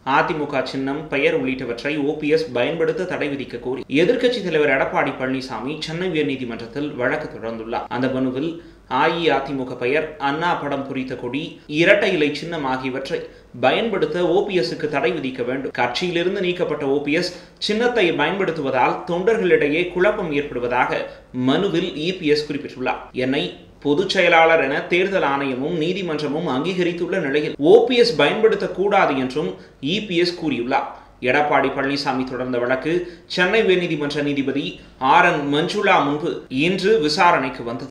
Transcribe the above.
அதிமுக சின்னம் பெயர் உள்ளிட்டவற்றை ஓபிஎஸ் பயன்படுத்த தடை விதிக்க கோரி எதிர்க்கட்சித் தலைவர் எடப்பாடி பழனிசாமி சென்னை உயர்நீதிமன்றத்தில் வழக்கு தொடர்ந்துள்ளார் அந்த மனுவில் அஇஅதிமுக பெயர் அண்ணா படம் குறித்த கொடி இரட்டை இலை சின்னம் ஆகியவற்றை பயன்படுத்த ஓபிஎஸ்க்கு தடை விதிக்க வேண்டும் கட்சியிலிருந்து நீக்கப்பட்ட ஓபிஎஸ் சின்னத்தை பயன்படுத்துவதால் தொண்டர்களிடையே குழப்பம் ஏற்படுவதாக மனுவில் இபிஎஸ் குறிப்பிட்டுள்ளார் என்னை பொதுச் செயலாளர் என தேர்தல் ஆணையமும் நீதிமன்றமும் அங்கீகரித்துள்ள நிலையில் ஓபிஎஸ் பயன்படுத்தக்கூடாது என்றும் இபிஎஸ் கூறியுள்ளார் எடப்பாடி பழனிசாமி தொடர்ந்த வழக்கு சென்னை உயர்நீதிமன்ற நீதிபதி ஆர் என் மஞ்சுளா முன்பு இன்று விசாரணைக்கு வந்தது